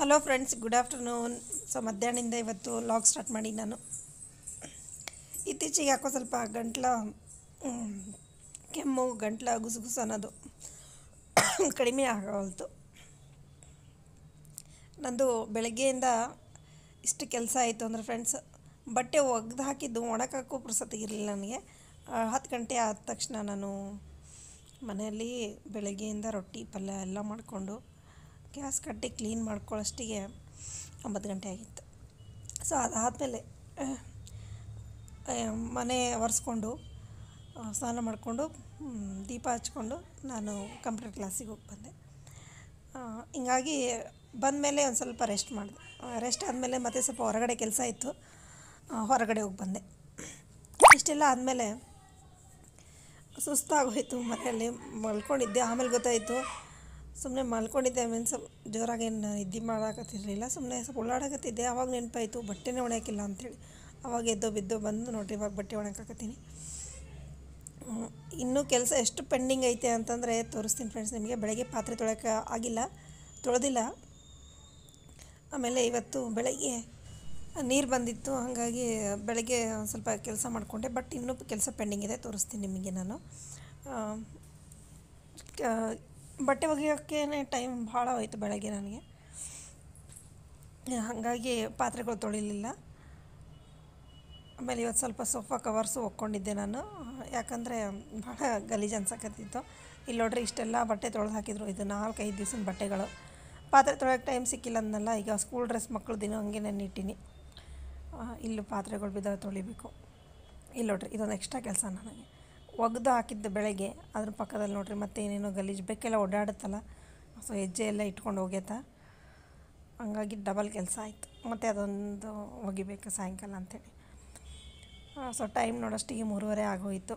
hello friends good afternoon so ಮಧ್ಯಾಹ್ನದಿಂದ ಇವತ್ತು log start ಮಾಡಿ ನಾನು ಇತ್ತೀಚೆಗೆ ಯಾಕೋ ಸ್ವಲ್ಪ ಗಂಟ್ಲ ಮ್, ಕೆಮ್ಮು ಗಂಟ್ಲ ಗುಸುಗುಸು ಅನ್ನೋದು ಕಡಿಮೆ ಆಗವಲ್ತು ನಂದು ಬೆಳಗ್ಗೆಯಿಂದ ಇಷ್ಟು ಕೆಲಸ ಆಯಿತು ಅಂದರೆ ಫ್ರೆಂಡ್ಸ್ ಬಟ್ಟೆ ಒಗ್ದು ಹಾಕಿದ್ದು ಒಣಗಾಕೋ ಪುರ್ಸೊತ್ತಿಗಿರಲಿಲ್ಲ ನನಗೆ ಆ, ಹತ್ತು ಗಂಟೆ ಆದ ತಕ್ಷಣ ನಾನು ಮನೆಯಲ್ಲಿ ಬೆಳಗ್ಗೆಯಿಂದ ರೊಟ್ಟಿ ಪಲ್ಯ ಎಲ್ಲ ಮಾಡಿಕೊಂಡು ಗ್ಯಾಸ್ ಕಟ್ಟಿ ಕ್ಲೀನ್ ಮಾಡ್ಕೊಳ್ಳೋಷ್ಟಿಗೆ ಒಂಬತ್ತು ಗಂಟೆ ಆಗಿತ್ತು ಸೊ ಅದಾದಮೇಲೆ ಮನೆ ಒರೆಸ್ಕೊಂಡು ಆ, ಸ್ನಾನ ಮಾಡಿಕೊಂಡು ದೀಪ ಹಚ್ಕೊಂಡು ನಾನು ಕಂಪ್ಯೂಟರ್ ಕ್ಲಾಸಿಗೆ ಹೋಗಿ ಬಂದೆ ಆ, ಹಿಂಗಾಗಿ ಬಂದಮೇಲೆ ಒಂದು ಸ್ವಲ್ಪ ರೆಸ್ಟ್ ಮಾಡಿದೆ ರೆಸ್ಟ್ ಆದಮೇಲೆ ಮತ್ತೆ ಸ್ವಲ್ಪ ಹೊರಗಡೆ ಕೆಲಸ ಇತ್ತು ಆ, ಹೊರಗಡೆ ಹೋಗಿ ಬಂದೆ ಇಷ್ಟೆಲ್ಲ ಆದಮೇಲೆ ಸುಸ್ತಾಗೋಯ್ತು ಮನೆಯಲ್ಲಿ ಮಲ್ಕೊಂಡಿದ್ದೆ ಆಮೇಲೆ ಗೊತ್ತಾಯಿತು ಸುಮ್ಮನೆ ಮಲ್ಕೊಂಡಿದ್ದೆ ಮೀನ್ಸ್ ಜೋರಾಗಿ ಏನು ನಿದ್ದೆ ಮಾಡೋಕತ್ತಿರಲಿಲ್ಲ ಸುಮ್ಮನೆ ಸ್ವಲ್ಪ ಓಡಾಡಕತ್ತಿದ್ದೆ ಅವಾಗ ನೆನಪಾಯಿತು ಬಟ್ಟೆನೇ ಒಣಗಿಲ್ಲ ಅಂಥೇಳಿ ಅವಾಗ ಎದ್ದೋ ಬಿದ್ದೋ ಬಂದು ನೋಡ್ರಿ ಇವಾಗ ಬಟ್ಟೆ ಒಣಗಾಕತ್ತೀನಿ ಹ್ಮ್, ಇನ್ನೂ ಕೆಲಸ ಎಷ್ಟು ಪೆಂಡಿಂಗ್ ಐತೆ ಅಂತಂದರೆ ತೋರಿಸ್ತೀನಿ ಫ್ರೆಂಡ್ಸ್ ನಿಮಗೆ ಬೆಳಗ್ಗೆ ಪಾತ್ರೆ ತೊಳೆಯೋಕೆ ಆಗಿಲ್ಲ ತೊಳೆದಿಲ್ಲ ಆಮೇಲೆ ಇವತ್ತು ಬೆಳಗ್ಗೆ ನೀರು ಬಂದಿತ್ತು ಹಾಗಾಗಿ ಬೆಳಗ್ಗೆ ಒಂದು ಸ್ವಲ್ಪ ಕೆಲಸ ಮಾಡಿಕೊಂಡೆ ಬಟ್ ಇನ್ನೂ ಕೆಲಸ ಪೆಂಡಿಂಗ್ ಇದೆ ತೋರಿಸ್ತೀನಿ ನಿಮಗೆ ನಾನು ಆ, ಕ- ಬಟ್ಟೆ ಒಗೆಯೋಕ್ಕೆ ಟೈಮ್ ಭಾಳ ಹೋಯ್ತು ಬೆಳಗ್ಗೆ ನನಗೆ ಹಾಗಾಗಿ ಪಾತ್ರೆಗಳು ತೊಳಿಲಿಲ್ಲ ಆಮೇಲೆ ಇವತ್ತು ಸ್ವಲ್ಪ ಸೋಫಾ ಕವರ್ಸು ಒಕ್ಕೊಂಡಿದ್ದೆ ನಾನು ಯಾಕಂದರೆ ಭಾಳ ಗಲೀಜು ಅನ್ಸಕತ್ತಿತ್ತು ಇಲ್ಲಿ ನೋಡ್ರಿ ಇಷ್ಟೆಲ್ಲ ಬಟ್ಟೆ ತೊಳೆದು ಹಾಕಿದ್ರು ಇದು ನಾಲ್ಕೈದು ದಿವಸದ ಬಟ್ಟೆಗಳು ಪಾತ್ರೆ ತೊಳೆಯೋಕೆ ಟೈಮ್ ಸಿಕ್ಕಿಲ್ಲ ಅಂದಲ್ಲ ಈಗ ಸ್ಕೂಲ್ ಡ್ರೆಸ್ ಮಕ್ಕಳು ದಿನ ಹಂಗೆ ನೆನ್ನಿಟ್ಟಿನಿ ಇಲ್ಲಿ ಪಾತ್ರೆಗಳು ಬಿದ್ದಾವೆ ತೊಳಿಬೇಕು ಇಲ್ಲಿ ನೋಡ್ರಿ ಇದೊಂದು ಎಕ್ಸ್ಟ್ರಾ ಕೆಲಸ ನನಗೆ ಒಗೆದು ಹಾಕಿದ್ದು ಬೆಳಗ್ಗೆ ಅದ್ರ ಪಕ್ಕದಲ್ಲಿ ನೋಡ್ರಿ ಮತ್ತೆ ಏನೇನೋ ಗಲೀಜು ಬೆಕ್ಕೆಲ್ಲ ಓಡಾಡುತ್ತಲ್ಲ ಸೊ ಹೆಜ್ಜೆ ಎಲ್ಲ ಇಟ್ಕೊಂಡು ಹೋಗ್ಯತ ಹಂಗಾಗಿ ಡಬಲ್ ಕೆಲಸ ಆಯಿತು ಮತ್ತು ಅದೊಂದು ಒಗಿಬೇಕು ಸಾಯಂಕಾಲ ಅಂಥೇಳಿ ಸೊ ಟೈಮ್ ನೋಡೋಷ್ಟಿಗೆ ಮೂರುವರೆ ಆಗೋಯಿತು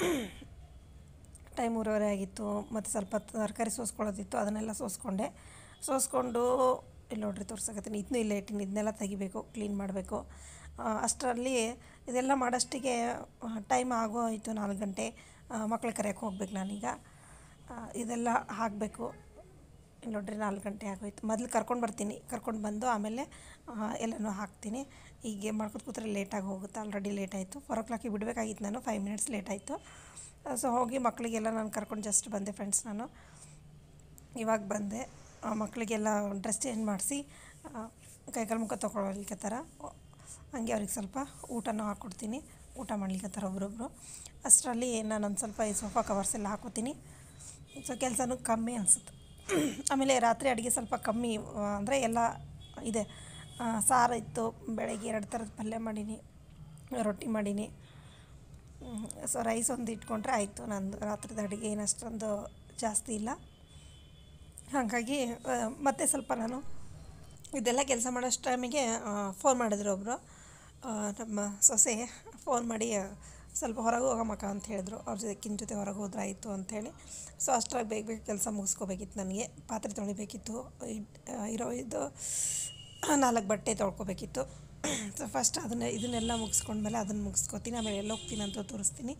ಟೈಮ್ ಮೂರುವರೆ ಆಗಿತ್ತು ಮತ್ತು ಸ್ವಲ್ಪ ತರಕಾರಿ ಸೋಸ್ಕೊಳ್ಳೋದಿತ್ತು ಅದನ್ನೆಲ್ಲ ಸೋಸ್ಕೊಂಡೆ ಸೋಸ್ಕೊಂಡು ಇಲ್ಲಿ ನೋಡ್ರಿ ತೋರ್ಸಕತ್ತೀನಿ ಇದನ್ನೂ ಇಲ್ಲೇ ಇಟ್ಟಿನಿ ಇದನ್ನೆಲ್ಲ ತೆಗಿಬೇಕು ಕ್ಲೀನ್ ಮಾಡಬೇಕು ಅಷ್ಟರಲ್ಲಿ ಇದೆಲ್ಲ ಮಾಡೋಷ್ಟಿಗೆ ಟೈಮ್ ಆಗೋ ಆಯಿತು ನಾಲ್ಕು ಗಂಟೆ ಮಕ್ಳು ಕರೆಯೋಕೆ ಹೋಗ್ಬೇಕು ನಾನೀಗ ಆ, ಇದೆಲ್ಲ ಹಾಕಬೇಕು ಇಲ್ಲಿ ನೋಡ್ರಿ ನಾಲ್ಕು ಗಂಟೆ ಆಗೋಯ್ತು ಮೊದಲು ಕರ್ಕೊಂಡು ಬರ್ತೀನಿ ಕರ್ಕೊಂಡು ಬಂದು ಆಮೇಲೆ ಆ, ಎಲ್ಲನೂ ಹಾಕ್ತೀನಿ ಹೀಗೆ ಮಾಡ್ಕೊತ ಕೂತ್ರೆ ಲೇಟಾಗಿ ಹೋಗುತ್ತೆ ಆಲ್ರೆಡಿ ಲೇಟ್ ಆಯಿತು ಫೋರ್ ಓ ಕ್ಲಾಕಿಗೆ ಬಿಡಬೇಕಾಗಿತ್ತು ನಾನು ಫೈವ್ ಮಿನಿಟ್ಸ್ ಲೇಟ್ ಆಯಿತು ಸೊ ಹೋಗಿ ಮಕ್ಕಳಿಗೆಲ್ಲ ನಾನು ಕರ್ಕೊಂಡು ಜಸ್ಟ್ ಬಂದೆ ಫ್ರೆಂಡ್ಸ್ ನಾನು ಇವಾಗ ಬಂದೆ ಆ, ಮಕ್ಕಳಿಗೆಲ್ಲ ಡ್ರೆಸ್ ಚೇಂಜ್ ಮಾಡಿಸಿ ಕೈಕಾಲು ಮುಖ ತೊಗೊಳ್ಲಿಕ್ಕತ್ತಾರ ಹಂಗೆ ಅವ್ರಿಗೆ ಸ್ವಲ್ಪ ಊಟನೂ ಹಾಕ್ಕೊಡ್ತೀನಿ ಊಟ ಮಾಡ್ಲಿಕ್ಕತ್ತಾರ ಒಬ್ರೊಬ್ರು ಅಷ್ಟರಲ್ಲಿ ನಾನೊಂದು ಸ್ವಲ್ಪ ಈ ಸೋಫಾ ಕವರ್ಸ್ ಎಲ್ಲ ಹಾಕೋತೀನಿ ಸೊ ಕೆಲಸನೂ ಕಮ್ಮಿ ಅನಿಸುತ್ತೆ ಆಮೇಲೆ ರಾತ್ರಿ ಅಡುಗೆ ಸ್ವಲ್ಪ ಕಮ್ಮಿ ಅಂದರೆ ಎಲ್ಲ ಇದೆ ಆ, ಸಾರು ಇತ್ತು ಬೆಳಗ್ಗೆ ಎರಡು ಥರದ ಪಲ್ಯ ಮಾಡೀನಿ ರೊಟ್ಟಿ ಮಾಡೀನಿ ಸೊ ರೈಸ್ ಒಂದು ಇಟ್ಕೊಂಡ್ರೆ ಆಯಿತು ನಂದು ರಾತ್ರಿದ ಅಡುಗೆ ಏನು ಅಷ್ಟೊಂದು ಜಾಸ್ತಿ ಇಲ್ಲ ಹಾಗಾಗಿ ಆ, ಮತ್ತೆ ಸ್ವಲ್ಪ ನಾನು ಇದೆಲ್ಲ ಕೆಲಸ ಮಾಡೋಷ್ಟು ಟೈಮಿಗೆ ಫೋನ್ ಮಾಡಿದ್ರು ಒಬ್ಬರು ನಮ್ಮ ಸೊಸೆ ಫೋನ್ ಮಾಡಿ ಆ, ಸ್ವಲ್ಪ ಹೊರಗೆ ಹೋಗಮ್ಮಕ್ಕ ಅಂತ ಹೇಳಿದ್ರು ಅವ್ರ ಜೊತೆಕಿನ ಜೊತೆ ಹೊರಗೆ ಹೋದ್ರೆ ಆಯಿತು ಅಂಥೇಳಿ ಸೊ ಅಷ್ಟ್ರಾಗಿ ಬೇಗ ಬೇಗ ಕೆಲಸ ಮುಗಿಸ್ಕೋಬೇಕಿತ್ತು ನನಗೆ ಪಾತ್ರೆ ತೊಳಿಬೇಕಿತ್ತು ಇಡ್- ಆ, ಇರೋ ಇದು ನಾಲ್ಕು ಬಟ್ಟೆ ತೊಳ್ಕೊಬೇಕಿತ್ತು ಸೊ ಫಸ್ಟ್ ಅದನ್ನ ಇದನ್ನೆಲ್ಲ ಮುಗಿಸ್ಕೊಂಡ್ಮೇಲೆ ಅದನ್ನು ಮುಗಿಸ್ಕೊತೀನಿ ಆಮೇಲೆ ಎಲ್ಲ ಹೋಗ್ತೀನಿ ಅಂತ ತೋರಿಸ್ತೀನಿ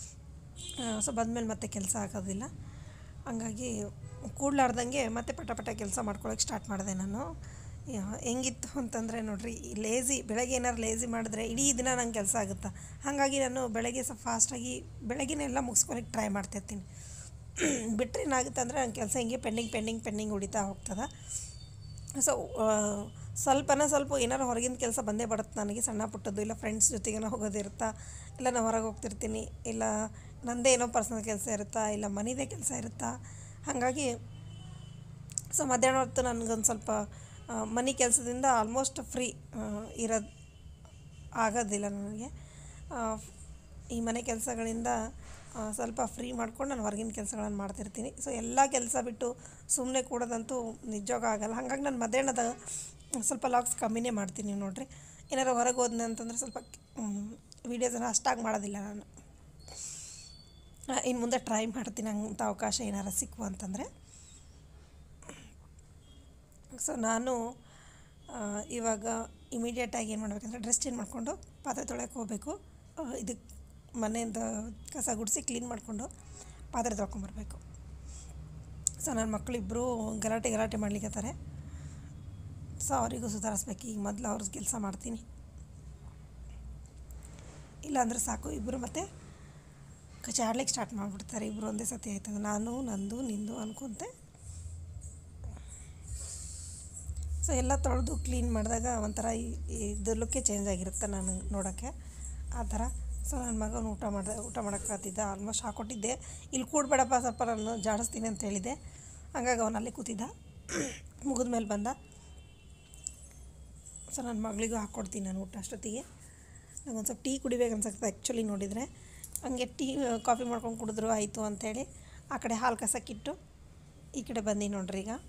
ಸೊ ಬಂದಮೇಲೆ ಮತ್ತೆ ಕೆಲಸ ಆಗೋದಿಲ್ಲ ಹಂಗಾಗಿ ಕೂಡ್ಲಾರ್ದಂಗೆ ಮತ್ತೆ ಪಟ ಪಟ ಕೆಲಸ ಮಾಡ್ಕೊಳಕ್ಕೆ ಸ್ಟಾರ್ಟ್ ಮಾಡಿದೆ ನಾನು ಯಾ- ಹೆಂಗಿತ್ತು ಅಂತಂದರೆ ನೋಡ್ರಿ ಲೇಝಿ ಬೆಳಗ್ಗೆ ಏನಾರು ಲೇಝಿ ಮಾಡಿದ್ರೆ ಇಡೀ ದಿನ ನಂಗೆ ಕೆಲಸ ಆಗುತ್ತೆ ಹಾಗಾಗಿ ನಾನು ಬೆಳಗ್ಗೆ ಸ್ವಲ್ಪ ಫಾಸ್ಟಾಗಿ ಬೆಳಗ್ಗೆನೇ ಎಲ್ಲ ಮುಗಿಸ್ಕೊಳಕ್ಕೆ ಟ್ರೈ ಮಾಡ್ತಿರ್ತೀನಿ ಬಿಟ್ಟರೆ ಏನಾಗುತ್ತೆ ಅಂದರೆ ನನ್ನ ಕೆಲಸ ಹಿಂಗೆ ಪೆಂಡಿಂಗ್ ಪೆಂಡಿಂಗ್ ಪೆಂಡಿಂಗ್ ಉಳಿತಾ ಹೋಗ್ತದೆ ಸೊ ಸ್ವಲ್ಪನ ಸ್ವಲ್ಪ ಏನಾರು ಹೊರಗಿನ ಕೆಲಸ ಬಂದೇ ಬರುತ್ತೆ ನನಗೆ ಸಣ್ಣ ಪುಟ್ಟದ್ದು ಇಲ್ಲ ಫ್ರೆಂಡ್ಸ್ ಜೊತೆಗೇನೋ ಹೋಗೋದಿರುತ್ತಾ ಇಲ್ಲ ನಾನು ಹೊರಗೆ ಹೋಗ್ತಿರ್ತೀನಿ ಇಲ್ಲ ನನ್ನದೇ ಏನೋ ಪರ್ಸನಲ್ ಕೆಲಸ ಇರುತ್ತಾ ಇಲ್ಲ ಮನೆದೇ ಕೆಲಸ ಇರುತ್ತಾ ಹಾಗಾಗಿ ಸೊ ಮಧ್ಯಾಹ್ನ ಹೊತ್ತು ನನಗೊಂದು ಸ್ವಲ್ಪ ಆ, ಮನೆ ಕೆಲಸದಿಂದ ಆಲ್ಮೋಸ್ಟ್ ಫ್ರೀ ಇರೋದು ಆಗೋದಿಲ್ಲ ನನಗೆ ಆ, ಈ ಮನೆ ಕೆಲಸಗಳಿಂದ ಆ, ಸ್ವಲ್ಪ ಫ್ರೀ ಮಾಡ್ಕೊಂಡು ನಾನು ಹೊರಗಿನ ಕೆಲಸಗಳನ್ನು ಮಾಡ್ತಿರ್ತೀನಿ ಸೊ ಎಲ್ಲ ಕೆಲಸ ಬಿಟ್ಟು ಸುಮ್ಮನೆ ಕೂಡೋದಂತೂ ನಿಜವಾಗ ಆಗಲ್ಲ ಹಾಗಾಗಿ ನಾನು ಮಧ್ಯಾಹ್ನದ ಸ್ವಲ್ಪ ಲಾಗ್ಸ್ ಕಮ್ಮಿನೇ ಮಾಡ್ತೀನಿ ನೋಡಿರಿ ಏನಾರು ಹೊರಗೆ ಹೋದ್ನೆ ಅಂತಂದ್ರೆ ಸ್ವಲ್ಪ ವೀಡಿಯೋಸನ್ನು ಅಷ್ಟಾಗಿ ಮಾಡೋದಿಲ್ಲ ನಾನು ಇನ್ನು ಮುಂದೆ ಟ್ರೈ ಮಾಡ್ತೀನಿ ಹಂಗಂತ ಅವಕಾಶ ಏನಾರು ಸಿಕ್ಕು ಅಂತಂದರೆ ಸೊ ನಾನು ಆ, ಇವಾಗ ಇಮಿಡಿಯೇಟಾಗಿ ಏನು ಮಾಡ್ಬೇಕಂದ್ರೆ ಡ್ರೆಸ್ ಚೇಂಜ್ ಮಾಡಿಕೊಂಡು ಪಾತ್ರೆ ತೊಳೆಯೋಕೆ ಹೋಗಬೇಕು ಇದಕ್ಕೆ ಮನೆಯಿಂದ ಕಸ ಗುಡಿಸಿ ಕ್ಲೀನ್ ಮಾಡಿಕೊಂಡು ಪಾತ್ರೆ ತೊಳ್ಕೊಂಬರ್ಬೇಕು ಸೊ ನನ್ನ ಮಕ್ಕಳಿಬ್ಬರು ಗಲಾಟೆ ಗಲಾಟೆ ಮಾಡ್ಲಿಕ್ಕತ್ತಾರೆ ಸೊ ಅವರಿಗೂ ಸುಧಾರಿಸ್ಬೇಕು ಈಗ ಮೊದಲು ಅವ್ರ ಕೆಲಸ ಮಾಡ್ತೀನಿ ಇಲ್ಲಾಂದರೆ ಸಾಕು ಇಬ್ಬರು ಮತ್ತೆ ಕಚಾಡ್ಲಿಕ್ಕೆ ಸ್ಟಾರ್ಟ್ ಮಾಡಿಬಿಡ್ತಾರೆ ಇಬ್ಬರು ಒಂದೇ ಸತಿ ಆಯ್ತದೆ ನಾನು ನಂದು ನಿಂದು ಅನ್ಕೊಂತೆ ಸೊ ಎಲ್ಲ ತೊಳೆದು ಕ್ಲೀನ್ ಮಾಡಿದಾಗ ಒಂಥರ ಈ- ಇದು ಲುಕ್ಕೇ ಚೇಂಜ್ ಆಗಿರುತ್ತೆ ನಾನು ನೋಡೋಕ್ಕೆ ಆ ಥರ ಸೊ ನನ್ನ ಮಗನ ಊಟ ಮಾಡಿದೆ ಊಟ ಮಾಡೋಕ್ಕಾಗ್ತಿದ್ದ ಆಲ್ಮೋಸ್ಟ್ ಹಾಕ್ಕೊಟ್ಟಿದ್ದೆ ಇಲ್ಲಿ ಕೂಡಬೇಡಪ್ಪ ಸ್ವಲ್ಪ ನಾನು ಜಾಡಿಸ್ತೀನಿ ಅಂತ ಹೇಳಿದೆ ಹಂಗಾಗಿ ಅವನು ಅಲ್ಲೇ ಕೂತಿದ್ದ ಮುಗಿದ ಮೇಲೆ ಬಂದ ಸೊ ನನ್ನ ಮಗಳಿಗೂ ಹಾಕ್ಕೊಡ್ತೀನಿ ನಾನು ಊಟ ಅಷ್ಟೊತ್ತಿಗೆ ನಂಗೊಂದು ಸ್ವಲ್ಪ ಟೀ ಕುಡಿಬೇಕು ಅನ್ಸುತ್ತೆ ಆ್ಯಕ್ಚುಲಿ ನೋಡಿದರೆ ಹಂಗೆ ಟೀ ಕಾಫಿ ಮಾಡ್ಕೊಂಡು ಕುಡಿದ್ರು ಆಯಿತು ಅಂಥೇಳಿ ಆ ಕಡೆ ಹಾಲು ಕಸಕ್ಕಿಟ್ಟು ಈ ಕಡೆ ಬಂದು ನೋಡ್ರಿ ಈಗ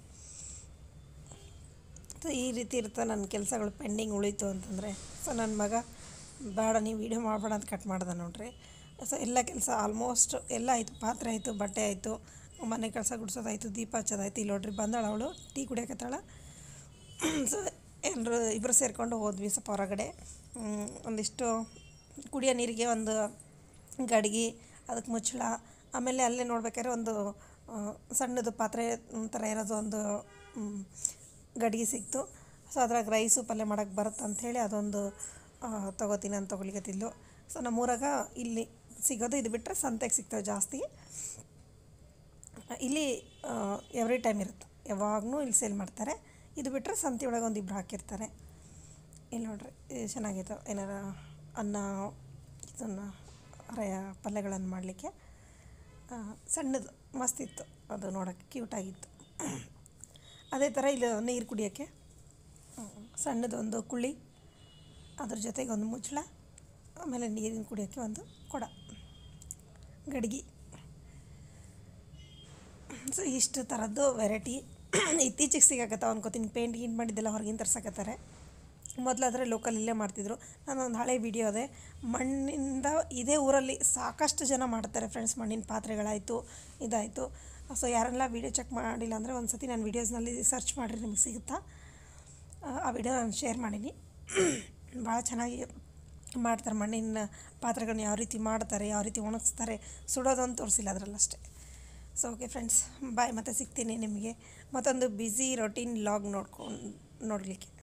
ಸೊ ಈ ರೀತಿ ಇರ್ತದೆ ನನ್ನ ಕೆಲಸಗಳು ಪೆಂಡಿಂಗ್ ಉಳೀತು ಅಂತಂದರೆ ಸೊ ನನ್ನ ಮಗ ಬೇಡ ನೀವು ವೀಡಿಯೋ ಮಾಡಬೇಡ ಅಂತ ಕಟ್ ಮಾಡ್ದೆ ನೋಡ್ರಿ ಸೊ ಎಲ್ಲ ಕೆಲಸ ಆಲ್ಮೋಸ್ಟ್ ಎಲ್ಲ ಆಯಿತು ಪಾತ್ರೆ ಆಯಿತು ಬಟ್ಟೆ ಆಯಿತು ಮನೆ ಕೆಲಸ ಗುಡ್ಸೋದಾಯಿತು ದೀಪ ಹಚ್ಚೋದಾಯ್ತು ಇಲ್ಲಿ ನೋಡ್ರಿ ಬಂದಾಳ ಅವಳು ಟೀ ಕುಡಿಯಕತ್ತಾಳ ಸೊ ಎಲ್ಲರೂ ಇಬ್ಬರು ಸೇರಿಕೊಂಡು ಹೋದ್ವಿ ಸ್ವಲ್ಪ ಹೊರಗಡೆ ಹ್ಮ್, ಒಂದಿಷ್ಟು ಕುಡಿಯೋ ನೀರಿಗೆ ಒಂದು ಗಡ್ಗೆ ಅದಕ್ಕೆ ಮುಚ್ಚಳ ಆಮೇಲೆ ಅಲ್ಲೇ ನೋಡ್ಬೇಕಾದ್ರೆ ಒಂದು ಆ, ಸಣ್ಣದು ಪಾತ್ರೆ ಥರ ಇರೋದು ಒಂದು ಮ್, ಗಡ್ಗೆ ಸಿಕ್ತು ಸೊ ಅದ್ರಾಗ ರೈಸು ಪಲ್ಯ ಮಾಡೋಕ್ಕೆ ಬರುತ್ತೆ ಅಂಥೇಳಿ ಅದೊಂದು ಆ, ತೊಗೋತೀನಿ ಅಂತ ತೊಗೊಳಿಕತ್ತಿದ್ಲು ಸೊ ನಮ್ಮೂರಾಗ ಇಲ್ಲಿ ಸಿಗೋದು ಇದು ಬಿಟ್ಟರೆ ಸಂತೆಗೆ ಸಿಗ್ತವೆ ಜಾಸ್ತಿ ಇಲ್ಲಿ ಎವ್ರಿ ಟೈಮ್ ಇರುತ್ತೆ ಯಾವಾಗಲೂ ಇಲ್ಲಿ ಸೇಲ್ ಮಾಡ್ತಾರೆ ಇದು ಬಿಟ್ಟರೆ ಸಂತೆ ಒಳಗೆ ಒಂದು ಇಬ್ಬರು ಹಾಕಿರ್ತಾರೆ ಇಲ್ಲಿ ನೋಡ್ರಿ ಇದು ಚೆನ್ನಾಗಿದೆ ಏನಾರ ಅನ್ನ ಇದನ್ನು ರಯ ಪಲ್ಯಗಳನ್ನು ಮಾಡಲಿಕ್ಕೆ ಸಣ್ಣದು ಮಸ್ತಿತ್ತು ಅದು ನೋಡೋಕ್ಕೆ ಕ್ಯೂಟಾಗಿತ್ತು ಅದೇ ಥರ ಇಲ್ಲಿ ನೀರು ಕುಡಿಯೋಕ್ಕೆ ಹ್ಮ್, ಸಣ್ಣದೊಂದು ಕುಳ್ಳಿ ಅದ್ರ ಜೊತೆಗೆ ಒಂದು ಮುಚ್ಚಳ ಆಮೇಲೆ ನೀರಿನ ಕುಡಿಯೋಕ್ಕೆ ಒಂದು ಕೊಡ ಗಡ್ಗೆ ಸೊ ಇಷ್ಟು ಥರದ್ದು ವೆರೈಟಿ ಇತ್ತೀಚೆಗೆ ಸಿಗಾಕತ್ತಾವ ಅನ್ಕೋತೀನಿ ಪೇಂಟ್ ಗೀಂಟ್ ಮಾಡಿದ್ದೆಲ್ಲ ಹೊರಗಿನ ತರ್ಸಕತ್ತಾರೆ ಮೊದಲಾದರೆ ಲೋಕಲ್ ಇಲ್ಲೇ ಮಾಡ್ತಿದ್ರು ನಾನೊಂದು ಹಳೆ ವಿಡಿಯೋ ಅದೇ ಮಣ್ಣಿಂದ ಇದೇ ಊರಲ್ಲಿ ಸಾಕಷ್ಟು ಜನ ಮಾಡ್ತಾರೆ ಫ್ರೆಂಡ್ಸ್ ಮಣ್ಣಿನ ಪಾತ್ರೆಗಳಾಯಿತು ಇದಾಯಿತು ಸೊ ಯಾರೆಲ್ಲ ವೀಡಿಯೋ ಚೆಕ್ ಮಾಡಿಲ್ಲ ಅಂದರೆ ಒಂದು ಸತಿ ನಾನು ವೀಡಿಯೋಸ್ನಲ್ಲಿ ಸರ್ಚ್ ಮಾಡಿರಿ ನಿಮಗೆ ಸಿಗುತ್ತಾ ಆ, ಆ ವಿಡಿಯೋ ನಾನು ಶೇರ್ ಮಾಡೀನಿ ಭಾಳ ಚೆನ್ನಾಗಿ ಮಾಡ್ತಾರೆ ಮಣ್ಣಿನ ಪಾತ್ರೆಗಳನ್ನ ಯಾವ ರೀತಿ ಮಾಡ್ತಾರೆ ಯಾವ ರೀತಿ ಒಣಗಿಸ್ತಾರೆ ಸುಡೋದೊಂದು ತೋರಿಸಿಲ್ಲ ಅದರಲ್ಲಷ್ಟೇ ಸೊ ಓಕೆ ಫ್ರೆಂಡ್ಸ್ ಬಾಯ್ ಮತ್ತೆ ಸಿಗ್ತೀನಿ ನಿಮಗೆ ಮತ್ತೊಂದು ಬ್ಯುಸಿ ರೊಟೀನ್ ಲಾಗ್ ನೋಡ್ಕೊಂಡು ನೋಡಲಿಕ್ಕೆ